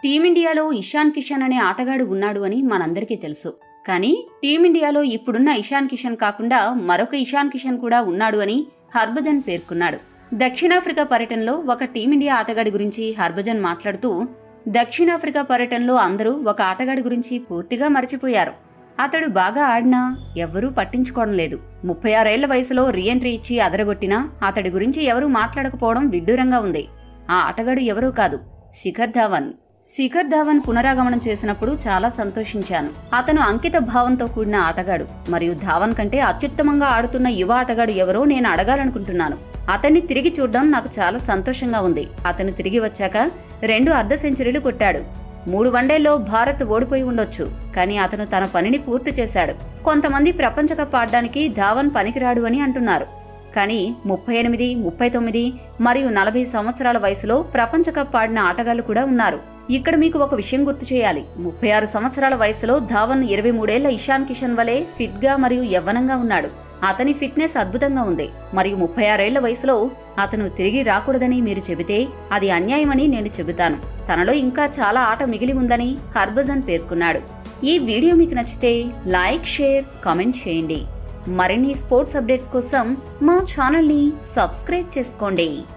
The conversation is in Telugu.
టీమిండియాలో ఇషాన్ కిషన్ అనే ఆటగాడు ఉన్నాడు అని మనందరికీ తెలుసు కానీ టీమిండియాలో ఇప్పుడున్న ఇషాన్ కిషన్ కాకుండా మరొక ఇషాన్ కిషన్ కూడా ఉన్నాడు అని హర్భజన్ పేర్కొన్నాడు దక్షిణాఫ్రికా పర్యటనలో ఒక టీమిండియా ఆటగాడి గురించి హర్భజన్ మాట్లాడుతూ దక్షిణాఫ్రికా పర్యటనలో అందరూ ఒక ఆటగాడి గురించి పూర్తిగా మర్చిపోయారు అతడు బాగా ఆడినా ఎవ్వరూ పట్టించుకోవడం లేదు ముప్పై ఆరేళ్ల వయసులో రీఎంట్రీ ఇచ్చి అదరగొట్టినా అతడి గురించి ఎవరూ మాట్లాడకపోవడం విడ్డూరంగా ఉంది ఆ ఆటగాడు ఎవరూ కాదు శిఖర్ ధావన్ శిఖర్ ధావన్ పునరాగమనం చేసినప్పుడు చాలా సంతోషించాను అతను అంకిత భావంతో కూడిన ఆటగాడు మరియు ధావన్ కంటే అత్యుత్తమంగా ఆడుతున్న యువ ఆటగాడు ఎవరో నేను అడగాలనుకుంటున్నాను అతన్ని తిరిగి చూడడం నాకు చాలా సంతోషంగా ఉంది అతను తిరిగి వచ్చాక రెండు అర్ధ సెంచరీలు కొట్టాడు మూడు వన్డేల్లో భారత్ ఓడిపోయి ఉండొచ్చు కానీ అతను తన పనిని పూర్తి చేశాడు కొంతమంది ప్రపంచ కప్ ఆడడానికి ధావన్ పనికిరాడు అని అంటున్నారు కానీ ముప్పై ఎనిమిది ముప్పై తొమ్మిది మరియు నలభై సంవత్సరాల వయసులో ప్రపంచ కప్ ఆడిన ఆటగాళ్లు కూడా ఉన్నారు ఇక్కడ మీకు ఒక విషయం గుర్తు చేయాలి ముప్పై ఆరు సంవత్సరాల వయసులో ధావన్ ఇరవై మూడేళ్ల ఇషాన్ కిషన్ వలె ఫిట్ గా మరియు యవ్వనంగా ఉన్నాడు అతని ఫిట్నెస్ అద్భుతంగా ఉంది మరియు ముప్పై ఆరేళ్ల వయసులో అతను తిరిగి రాకూడదని మీరు చెబితే అది అన్యాయమని నేను చెబుతాను తనలో ఇంకా చాలా ఆట మిగిలి ఉందని హర్భజన్ పేర్కొన్నాడు ఈ వీడియో మీకు నచ్చితే లైక్ షేర్ కామెంట్ చేయండి మరిన్ని స్పోర్ట్స్ అప్డేట్స్ కోసం మా ఛానల్ని సబ్స్క్రైబ్ చేసుకోండి